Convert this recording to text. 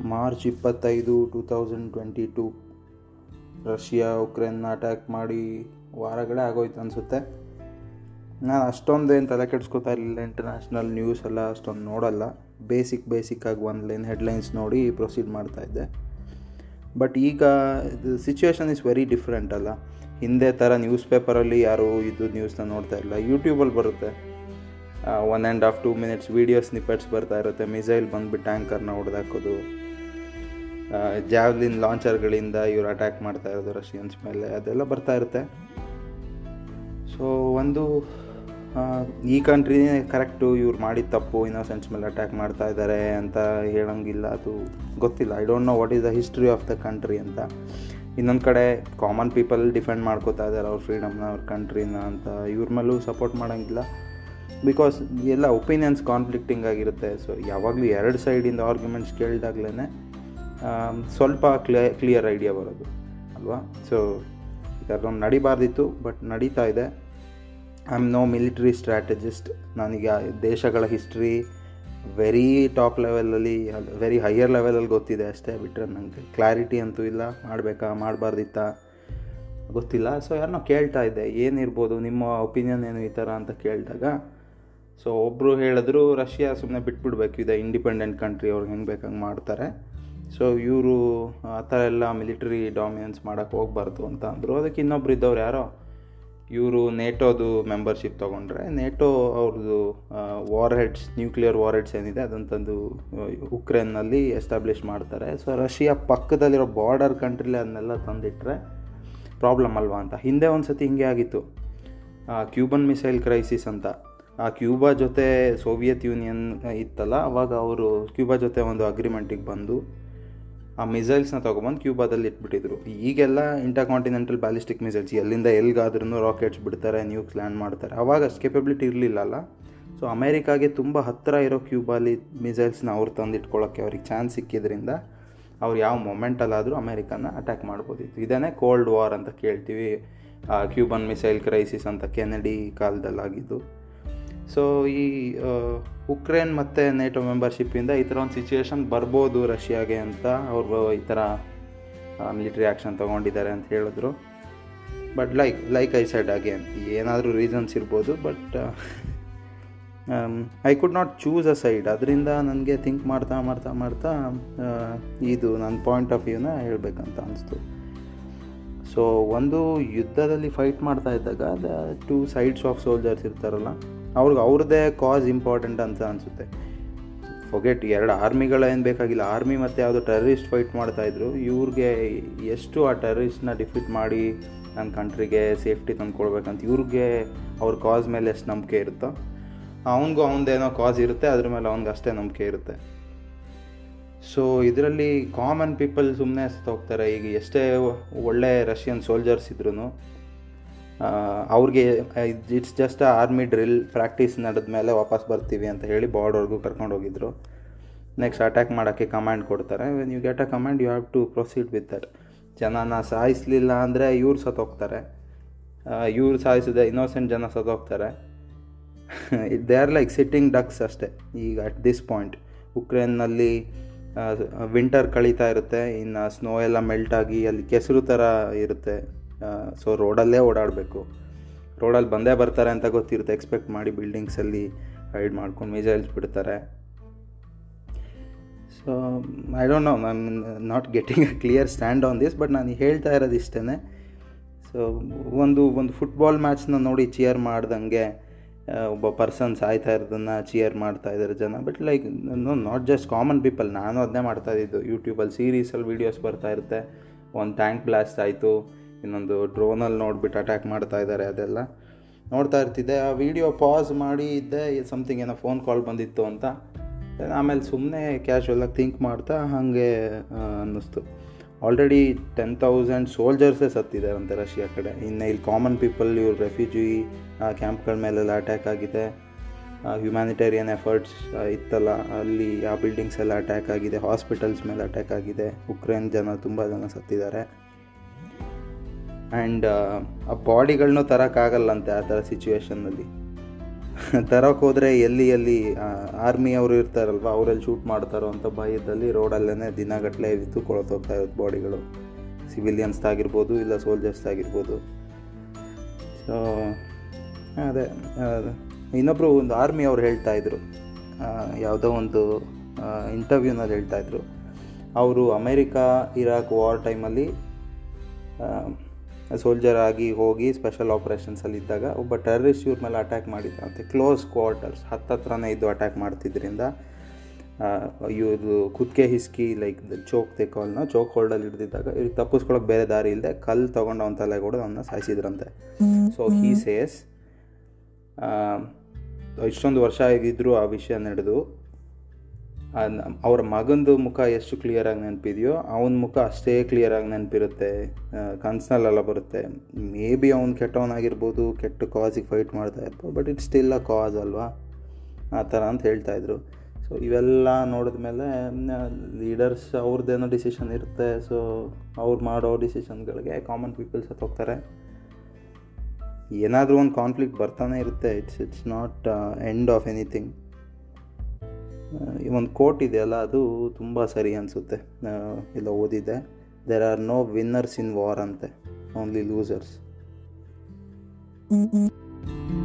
March ಇಪ್ಪತ್ತೈದು two thousand twenty two Russia ಉಕ್ರೇನ್ನ attack ಮಾಡಿ ವಾರಗಳೇ ಆಗೋಯ್ತು ಅನಿಸುತ್ತೆ ನಾನು ಅಷ್ಟೊಂದು ಏನು ತಲೆ ಕೆಡಿಸ್ಕೊತಾ ಇರಲಿಲ್ಲ ಇಂಟರ್ನ್ಯಾಷನಲ್ ನ್ಯೂಸ್ ಎಲ್ಲ ಅಷ್ಟೊಂದು ನೋಡಲ್ಲ ಬೇಸಿಕ್ ಬೇಸಿಕ್ಕಾಗಿ ಒಂದು ಲೈನ್ ಹೆಡ್ಲೈನ್ಸ್ ನೋಡಿ ಪ್ರೊಸೀಡ್ ಮಾಡ್ತಾಯಿದ್ದೆ ಬಟ್ ಈಗ ಇದು ಸಿಚುವೇಶನ್ ಇಸ್ ವೆರಿ ಡಿಫ್ರೆಂಟ್ ಅಲ್ಲ ಹಿಂದೆ ಥರ ನ್ಯೂಸ್ ಪೇಪರಲ್ಲಿ ಯಾರು ಇದು ನ್ಯೂಸ್ನ ನೋಡ್ತಾ ಇಲ್ಲ ಯೂಟ್ಯೂಬಲ್ಲಿ ಬರುತ್ತೆ one and half two minutes video snippets ಬರ್ತಾ ಇರುತ್ತೆ ಮಿಸೈಲ್ ಬಂದುಬಿಟ್ಟು ಟ್ಯಾಂಕರ್ನ ಹೊಡೆದಾಕೋದು ಜಾವ್ಲಿನ್ ಲಾಂಚರ್ಗಳಿಂದ ಇವ್ರು ಅಟ್ಯಾಕ್ ಮಾಡ್ತಾ ಇರೋದು ರಷ್ಯನ್ಸ್ ಮೇಲೆ ಅದೆಲ್ಲ ಬರ್ತಾ ಇರುತ್ತೆ ಸೊ ಒಂದು ಈ ಕಂಟ್ರಿನೇ ಕರೆಕ್ಟು ಇವ್ರು ಮಾಡಿದ ತಪ್ಪು ಇನ್ನೋಸೆನ್ಸ್ ಮೇಲೆ ಅಟ್ಯಾಕ್ ಮಾಡ್ತಾ ಇದ್ದಾರೆ ಅಂತ ಹೇಳೋಂಗಿಲ್ಲ ಅದು ಗೊತ್ತಿಲ್ಲ I don't know what is the history of the country ಅಂತ ಇನ್ನೊಂದು ಕಡೆ ಕಾಮನ್ ಪೀಪಲ್ ಡಿಫೆಂಡ್ ಮಾಡ್ಕೋತಾ ಇದ್ದಾರೆ ಅವ್ರ ಫ್ರೀಡಮ್ನ ಅವ್ರ ಕಂಟ್ರಿನ ಅಂತ ಇವ್ರ ಮೇಲೂ ಸಪೋರ್ಟ್ ಮಾಡೋಂಗಿಲ್ಲ ಬಿಕಾಸ್ ಎಲ್ಲ ಒಪಿನಿಯನ್ಸ್ ಕಾನ್ಫ್ಲಿಕ್ಟಿಂಗ್ ಆಗಿರುತ್ತೆ ಸೊ ಯಾವಾಗಲೂ ಎರಡು ಸೈಡಿಂದ ಆರ್ಗ್ಯುಮೆಂಟ್ಸ್ ಕೇಳಿದಾಗ್ಲೇ ಸ್ವಲ್ಪ ಕ್ಲಿಯ ಕ್ಲಿಯರ್ ಐಡಿಯಾ ಬರೋದು ಅಲ್ವಾ ಸೊ ಇದರೊಂದು ನಡಿಬಾರ್ದಿತ್ತು ಬಟ್ ನಡೀತಾ ಇದೆ I am no military strategist ನನಗೆ ದೇಶಗಳ ಹಿಸ್ಟ್ರಿ ವೆರಿ ಟಾಪ್ ಲೆವೆಲಲ್ಲಿ ವೆರಿ ಹೈಯರ್ ಲೆವೆಲಲ್ಲಿ ಗೊತ್ತಿದೆ ಅಷ್ಟೇ ಬಿಟ್ಟರೆ ನನಗೆ ಕ್ಲಾರಿಟಿ ಅಂತೂ ಇಲ್ಲ ಮಾಡಬೇಕಾ ಮಾಡಬಾರ್ದಿತ್ತಾ ಗೊತ್ತಿಲ್ಲ ಸೊ ಯಾರನ್ನೋ ಕೇಳ್ತಾ ಇದ್ದೆ ಏನಿರ್ಬೋದು ನಿಮ್ಮ ಒಪಿನಿಯನ್ ಏನು ಈ ಥರ ಅಂತ ಕೇಳಿದಾಗ ಸೊ ಒಬ್ಬರು ಹೇಳಿದ್ರು ರಷ್ಯಾ ಸುಮ್ಮನೆ ಬಿಟ್ಬಿಡ್ಬೇಕು ಇದೆ ಇಂಡಿಪೆಂಡೆಂಟ್ ಕಂಟ್ರಿ ಅವ್ರಿಗೆ ಹೆಂಗೆ ಬೇಕಂಗೆ ಮಾಡ್ತಾರೆ ಸೊ ಇವರು ಆ ಥರ ಎಲ್ಲ ಮಿಲಿಟರಿ ಡಾಮಿನೆನ್ಸ್ ಮಾಡೋಕ್ಕೆ ಹೋಗ್ಬಾರ್ದು ಅಂತ ಅಂದರು ಅದಕ್ಕೆ ಇನ್ನೊಬ್ರು ಇದ್ದವ್ರು ಯಾರೋ ಇವರು ನೇಟೋದು ಮೆಂಬರ್ಶಿಪ್ ತೊಗೊಂಡ್ರೆ ನೇಟೋ ಅವ್ರದ್ದು warheads nuclear warheads ಏನಿದೆ ಅದನ್ನು ತಂದು ಉಕ್ರೇನ್ನಲ್ಲಿ ಎಸ್ಟಾಬ್ಲಿಷ್ ಮಾಡ್ತಾರೆ ಸೊ ರಷ್ಯಾ ಪಕ್ಕದಲ್ಲಿರೋ ಬಾರ್ಡರ್ ಕಂಟ್ರಿಲಿ ಅದನ್ನೆಲ್ಲ ತಂದಿಟ್ಟರೆ ಪ್ರಾಬ್ಲಮ್ ಅಲ್ವಾ ಅಂತ ಹಿಂದೆ ಒಂದು ಸತಿ ಹಿಂಗೆ ಆಗಿತ್ತು ಕ್ಯೂಬನ್ ಮಿಸೈಲ್ ಕ್ರೈಸಿಸ್ ಅಂತ ಆ ಕ್ಯೂಬಾ ಜೊತೆ ಸೋವಿಯತ್ ಯೂನಿಯನ್ ಇತ್ತಲ್ಲ ಅವಾಗ ಅವರು ಕ್ಯೂಬಾ ಜೊತೆ ಒಂದು ಅಗ್ರಿಮೆಂಟಿಗೆ ಬಂದು ಆ ಮಿಸೈಲ್ಸ್ನ ತೊಗೊಬಂದು ಕ್ಯೂಬಾದಲ್ಲಿ ಇಟ್ಬಿಟ್ಟಿದ್ರು ಈಗೆಲ್ಲ ಇಂಟರ್ಕಾಂಟಿನೆಂಟಲ್ ಬ್ಯಾಲಿಸ್ಟಿಕ್ ಮಿಸೈಲ್ಸ್ ಎಲ್ಲಿಂದ ಎಲ್ಲಿಗಾದ್ರೂ ರಾಕೆಟ್ಸ್ ಬಿಡ್ತಾರೆ ನ್ಯೂಕ್ಸ್ ಲ್ಯಾಂಡ್ ಮಾಡ್ತಾರೆ ಅವಾಗ ಅಷ್ಟು ಕೆಪಬಿಲಿಟಿ ಇರಲಿಲ್ಲಲ್ಲ ಸೊ ಅಮೇರಿಕಾಗೆ ತುಂಬ ಹತ್ತಿರ ಇರೋ ಕ್ಯೂಬಾಲಿ ಮಿಸೈಲ್ಸ್ನ ಅವ್ರು ತಂದಿಟ್ಕೊಳ್ಳೋಕ್ಕೆ ಅವ್ರಿಗೆ ಚಾನ್ಸ್ ಸಿಕ್ಕಿದ್ರಿಂದ ಅವ್ರು ಯಾವ ಮೊಮೆಂಟಲ್ಲಾದರೂ ಅಮೇರಿಕನ ಅಟ್ಯಾಕ್ ಮಾಡ್ಬೋದಿತ್ತು ಇದನ್ನೇ ಕೋಲ್ಡ್ ವಾರ್ ಅಂತ ಕೇಳ್ತೀವಿ ಕ್ಯೂಬನ್ ಮಿಸೈಲ್ ಕ್ರೈಸಿಸ್ ಅಂತ ಕೆನಡಿ ಕಾಲದಲ್ಲಾಗಿದ್ದು ಸೊ ಈ ಉಕ್ರೇನ್ ಮತ್ತು ನೇಟೋ ಮೆಂಬರ್ಶಿಪ್ಪಿಂದ ಈ ಥರ ಒಂದು ಸಿಚುವೇಶನ್ ಬರ್ಬೋದು ರಷ್ಯಾಗೆ ಅಂತ ಅವರು ಈ ಥರ ಮಿಲಿಟ್ರಿ ಆ್ಯಕ್ಷನ್ ತೊಗೊಂಡಿದ್ದಾರೆ ಅಂತ ಹೇಳಿದ್ರು but like like I side again ಏನಾದರೂ ರೀಸನ್ಸ್ ಇರ್ಬೋದು but I could not choose a side ಅದರಿಂದ ನನಗೆ ಥಿಂಕ್ ಮಾಡ್ತಾ ಮಾಡ್ತಾ ಮಾಡ್ತಾ ಇದು ನನ್ನ ಪಾಯಿಂಟ್ ಆಫ್ ವ್ಯೂನ ಹೇಳಬೇಕಂತ ಅನಿಸ್ತು ಸೊ ಒಂದು ಯುದ್ಧದಲ್ಲಿ ಫೈಟ್ ಮಾಡ್ತಾ ಇದ್ದಾಗ the two sides of soldiers ಇರ್ತಾರಲ್ಲ ಅವ್ರಿಗೆ ಅವ್ರದ್ದೇ ಕಾಸ್ ಇಂಪಾರ್ಟೆಂಟ್ ಅಂತ ಅನಿಸುತ್ತೆ ಫೊಗೆಟ್ ಎರಡು ಆರ್ಮಿಗಳೇನು ಬೇಕಾಗಿಲ್ಲ ಆರ್ಮಿ ಮತ್ತು ಯಾವುದೋ ಟೆರರಿಸ್ಟ್ ಫೈಟ್ ಮಾಡ್ತಾಯಿದ್ರು ಇವ್ರಿಗೆ ಎಷ್ಟು ಆ ಟೆರರಿಸ್ಟ್ನ ಡಿಫೀಟ್ ಮಾಡಿ ನನ್ನ ಕಂಟ್ರಿಗೆ ಸೇಫ್ಟಿ ತಂದ್ಕೊಡ್ಬೇಕಂತ ಇವ್ರಿಗೆ ಅವ್ರ ಕಾಸ್ ಮೇಲೆ ಎಷ್ಟು ನಂಬಿಕೆ ಇರುತ್ತೋ ಅವನಿಗೂ ಅವನದೇನೋ ಕಾಸ್ ಇರುತ್ತೆ ಅದ್ರ ಮೇಲೆ ಅವ್ನಿಗೆ ಅಷ್ಟೇ ನಂಬಿಕೆ ಇರುತ್ತೆ ಸೊ ಇದರಲ್ಲಿ ಕಾಮನ್ ಪೀಪಲ್ ಸುಮ್ಮನೆ ಹೋಗ್ತಾರೆ ಈಗ ಎಷ್ಟೇ ಒಳ್ಳೆ ರಷ್ಯನ್ ಸೋಲ್ಜರ್ಸ್ ಇದ್ರೂ ಅವ್ರಿಗೆ it's just army drill practice ನಡೆದ ಮೇಲೆ ವಾಪಸ್ ಬರ್ತೀವಿ ಅಂತ ಹೇಳಿ ಬಾರ್ಡರ್ಗೂ ಕರ್ಕೊಂಡು ಹೋಗಿದ್ರು ನೆಕ್ಸ್ಟ್ ಅಟ್ಯಾಕ್ ಮಾಡೋಕ್ಕೆ ಕಮಾಂಡ್ ಕೊಡ್ತಾರೆ when you get a command you have to proceed with that ಜನನ ಸಾಯಿಸಲಿಲ್ಲ ಅಂದರೆ ಇವ್ರು ಸತ್ತೋಗ್ತಾರೆ ಇವ್ರು ಸಾಯಿಸಿದೆ ಇನ್ನೋಸೆಂಟ್ ಜನ ಸತ್ತೋಗ್ತಾರೆ they are like sitting ducks ಅಷ್ಟೇ ಈಗ ಅಟ್ ದಿಸ್ ಪಾಯಿಂಟ್ ಉಕ್ರೇನ್ನಲ್ಲಿ ವಿಂಟರ್ ಕಳೀತಾ ಇರುತ್ತೆ ಇನ್ನು ಸ್ನೋ ಎಲ್ಲ ಮೆಲ್ಟ್ ಆಗಿ ಅಲ್ಲಿ ಕೆಸರು ಥರ ಇರುತ್ತೆ ಸೊ ರೋಡಲ್ಲೇ ಓಡಾಡಬೇಕು ರೋಡಲ್ಲಿ ಬಂದೇ ಬರ್ತಾರೆ ಅಂತ ಗೊತ್ತಿರುತ್ತೆ ಎಕ್ಸ್ಪೆಕ್ಟ್ ಮಾಡಿ ಬಿಲ್ಡಿಂಗ್ಸಲ್ಲಿ ಹೈಡ್ ಮಾಡ್ಕೊಂಡು ಮಿಸೈಲ್ಸ್ ಬಿಡ್ತಾರೆ so I don't know I mean not getting a clear stand on this but ನಾನು ಹೇಳ್ತಾ ಇರೋದು ಇಷ್ಟೇ ಸೊ ಒಂದು ಒಂದು ಫುಟ್ಬಾಲ್ ಮ್ಯಾಚ್ನ ನೋಡಿ ಚಿಯರ್ ಮಾಡ್ದಂಗೆ ಒಬ್ಬ ಪರ್ಸನ್ ಸಾಯ್ತಾ ಇರೋದನ್ನು ಚಿಯರ್ ಮಾಡ್ತಾ ಇದ್ದಾರೆ ಜನ but like no not just common people ನಾನು ಅದನ್ನೇ ಮಾಡ್ತಾ ಇದ್ದಿದ್ದು ಯೂಟ್ಯೂಬಲ್ಲಿ ಸೀರೀಸಲ್ಲಿ ವೀಡಿಯೋಸ್ ಬರ್ತಾ ಇರುತ್ತೆ ಒಂದು ಟ್ಯಾಂಕ್ ಬ್ಲಾಸ್ಟ್ ಆಯಿತು ಇನ್ನೊಂದು ಡ್ರೋನಲ್ಲಿ ನೋಡಿಬಿಟ್ಟು ಅಟ್ಯಾಕ್ ಮಾಡ್ತಾ ಇದ್ದಾರೆ ಅದೆಲ್ಲ ನೋಡ್ತಾ ಇರ್ತಿದ್ದೆ ಆ ವಿಡಿಯೋ ಪಾಸ್ ಮಾಡಿ ಇದ್ದೆ ಸಮಥಿಂಗ್ ಏನೋ ಫೋನ್ ಕಾಲ್ ಬಂದಿತ್ತು ಅಂತ ಆಮೇಲೆ ಸುಮ್ಮನೆ ಕ್ಯಾಶುವಲಾಗಿ ಥಿಂಕ್ ಮಾಡ್ತಾ ಹಾಗೆ ಅನ್ನಿಸ್ತು ಆಲ್ರೆಡಿ ಟೆನ್ ತೌಸಂಡ್ ಸೋಲ್ಜರ್ಸೇ ಸತ್ತಿದ್ದಾರಂತೆ ರಷ್ಯಾ ಕಡೆ ಇನ್ನು ಇಲ್ಲಿ ಕಾಮನ್ ಪೀಪಲ್ ಇವ್ರು ರೆಫ್ಯೂಜಿ ಕ್ಯಾಂಪ್ಗಳ ಮೇಲೆಲ್ಲ ಅಟ್ಯಾಕ್ ಆಗಿದೆ ಹ್ಯುಮ್ಯಾನಿಟೇರಿಯನ್ ಎಫರ್ಟ್ಸ್ ಇತ್ತಲ್ಲ ಅಲ್ಲಿ ಆ ಬಿಲ್ಡಿಂಗ್ಸ್ ಎಲ್ಲ ಅಟ್ಯಾಕ್ ಆಗಿದೆ ಹಾಸ್ಪಿಟಲ್ಸ್ ಮೇಲೆ ಅಟ್ಯಾಕ್ ಆಗಿದೆ ಉಕ್ರೇನ್ ಜನ ತುಂಬ ಜನ ಸತ್ತಿದ್ದಾರೆ ಆ್ಯಂಡ್ ಆ ಬಾಡಿಗಳನ್ನೂ ತರೋಕ್ಕಾಗಲ್ಲಂತೆ ಆ ಥರ ಸಿಚುವೇಶನ್ನಲ್ಲಿ ತರೋಕೆ ಹೋದರೆ ಎಲ್ಲಿ ಎಲ್ಲಿ ಆರ್ಮಿ ಅವರು ಇರ್ತಾರಲ್ವ ಅವರಲ್ಲಿ ಶೂಟ್ ಮಾಡ್ತಾರೋ ಅಂತ ಭಯದಲ್ಲಿ ರೋಡಲ್ಲೇ ದಿನಗಟ್ಟಲೆ ಬಿದ್ದು ಕೊಳತೋಗ್ತಾ ಇರುತ್ತೆ ಬಾಡಿಗಳು ಸಿವಿಲಿಯನ್ಸ್ದಾಗಿರ್ಬೋದು ಇಲ್ಲ ಸೋಲ್ಜರ್ಸ್ದಾಗಿರ್ಬೋದು ಸೊ ಅದೇ ಇನ್ನೊಬ್ಬರು ಒಂದು ಆರ್ಮಿ ಅವ್ರು ಹೇಳ್ತಾ ಇದ್ರು ಆ, ಯಾವುದೋ ಒಂದು ಇಂಟರ್ವ್ಯೂನಲ್ಲಿ ಹೇಳ್ತಾ ಇದ್ರು ಅವರು ಅಮೇರಿಕಾ ಇರಾಕ್ ವಾರ್ ಟೈಮಲ್ಲಿ ಸೋಲ್ಜರ್ ಆಗಿ ಹೋಗಿ ಸ್ಪೆಷಲ್ ಆಪ್ರೇಷನ್ಸಲ್ಲಿ ಇದ್ದಾಗ ಒಬ್ಬ ಟೆರರಿಸ್ಟ್ ಇವ್ರ ಮೇಲೆ ಅಟ್ಯಾಕ್ ಮಾಡಿದ್ದ ಅಂತೆ ಕ್ಲೋಸ್ ಕ್ವಾರ್ಟರ್ಸ್ ಹತ್ತತ್ರನೇ ಇದ್ದು ಅಟ್ಯಾಕ್ ಮಾಡ್ತಿದ್ರಿಂದ ಇವ್ರದ್ದು ಕುತ್ತಿಗೆ ಹಿಸ್ಕಿ ಲೈಕ್ ಚೋಕ್ ತೆಕ್ಕೋಲ್ನ ಚೋಕ್ ಹೋಲ್ಡಲ್ಲಿ ಹಿಡ್ದಿದ್ದಾಗ ಇವ್ರಿಗೆ ತಪ್ಪಿಸ್ಕೊಳಕ್ಕೆ ಬೇರೆ ದಾರಿ ಇಲ್ಲದೆ ಕಲ್ಲು ತೊಗೊಂಡು ಅವನ ತಲೆ ಕೂಡ ಅವನ್ನ ಸಾಯಿಸಿದ್ರಂತೆ ಸೊ ಹೀ ಸೇಸ್ ಇಷ್ಟೊಂದು ವರ್ಷ ಆಗಿದ್ರು ಆ ವಿಷಯ ನಡೆದು ಅವ್ರ ಮಗಂದು ಮುಖ ಎಷ್ಟು ಕ್ಲಿಯರಾಗಿ ನೆನಪಿದೆಯೋ ಅವನ ಮುಖ ಅಷ್ಟೇ ಕ್ಲಿಯರಾಗಿ ನೆನಪಿರುತ್ತೆ ಕನ್ಸ್ನಲ್ಲೆಲ್ಲ ಬರುತ್ತೆ ಮೇ ಬಿ ಅವ್ನು ಕೆಟ್ಟವನಾಗಿರ್ಬೋದು ಕೆಟ್ಟ ಕಾಸಿಗೆ ಫೈಟ್ ಮಾಡ್ತಾ ಇರ್ಬೋದು but it's still a cause ಅಲ್ವಾ ಆ ಥರ ಅಂತ ಹೇಳ್ತಾಯಿದ್ರು ಸೊ ಇವೆಲ್ಲ ನೋಡಿದ್ಮೇಲೆ ಲೀಡರ್ಸ್ ಅವ್ರದ್ದೇನೋ ಡಿಸಿಷನ್ ಇರುತ್ತೆ ಸೊ ಅವ್ರು ಮಾಡೋ ಡಿಸಿಷನ್ಗಳಿಗೆ ಕಾಮನ್ ಪೀಪಲ್ಸ್ ಹೋಗ್ತಾರೆ ಏನಾದರೂ ಒಂದು ಕಾನ್ಫ್ಲಿಕ್ಟ್ ಬರ್ತಾನೆ ಇರುತ್ತೆ it's it's not end of anything ಒಂದು ಕೋಟ್ ಇದೆಯಲ್ಲ ಅದು ತುಂಬ ಸರಿ ಅನಿಸುತ್ತೆ ಇಲ್ಲ ಓದಿದ್ದೆ there are no winners in war ಅಂತೆ ಓನ್ಲಿ ಲೂಸರ್ಸ್